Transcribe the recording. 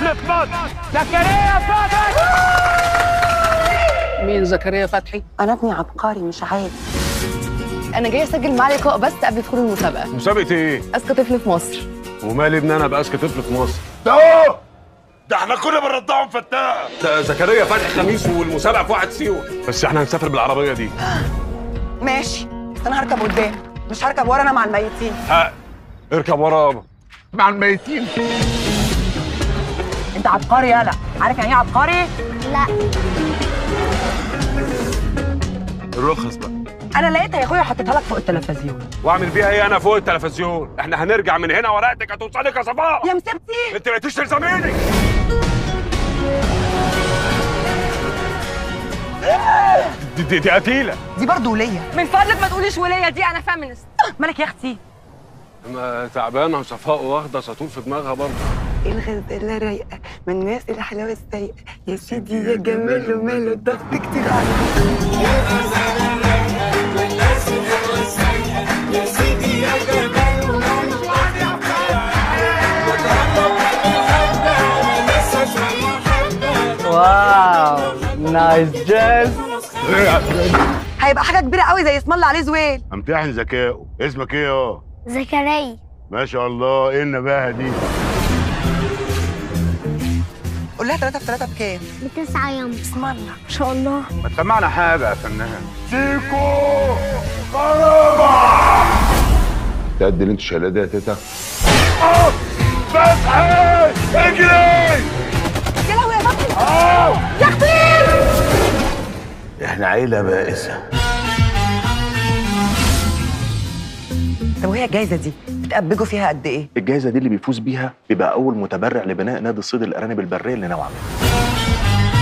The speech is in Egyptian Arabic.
طفل في مصر زكريا فتحي مين زكريا فتحي؟ انا ابني عبقري مش عادي انا جايه اسجل معاه لقاء بس قبل دخول المسابقه مسابقه ايه اذكى طفل في مصر ومالي ابن انا بأذكى طفل في مصر ده ده احنا كنا بنرضعهم فتاة ده زكريا فتحي خميس والمسابقه في واحد سيوه بس احنا هنسافر بالعربيه دي ماشي بس انا هركب قدام مش هركب ورا انا مع الميتين ها اركب ورا مع الميتين انت عبقري يالا عارف يعني ايه عبقري لا الرخص بقى انا لقيتها يا اخويا وحطيتها لك فوق التلفزيون واعمل بيها ايه انا فوق التلفزيون احنا هنرجع من هنا ورقتك هتوصلك يا صفاء يا مسبتي انت بقيتيش تلزميني دي, دي, دي قتيله دي برضه ولية من فضلك ما تقوليش وليه دي انا فيمينست مالك يا اختي ما تعبانه وصفاء واخده سطور في دماغها برضه الغزالة رايقة من الناس الحلاوة السايقة يا سيدي يا جمال وماله الضغط كتير عليك واو نايس جاز هيبقى حاجة كبيرة قوي زي اسم الله عليه زويل امتحن ذكائه اسمك ايه يا زكريا ما شاء الله ايه النباهه دي قول لها 3 في 3 بكام؟ بتسعة يوم اسم الله ما شاء الله ما تسمعنا حاجه يا فنان سيكو خرابة تقدي اللي انت شايلاه ده يا تيتا فتحي اجري يا لهوي يا بطل احنا عيله بائسه طب وهي الجايزة دي بتقبجوا فيها قد ايه؟ الجائزة دي اللي بيفوز بيها بيبقى أول متبرع لبناء نادي الصيد الأرانب البرية اللي نوعا ما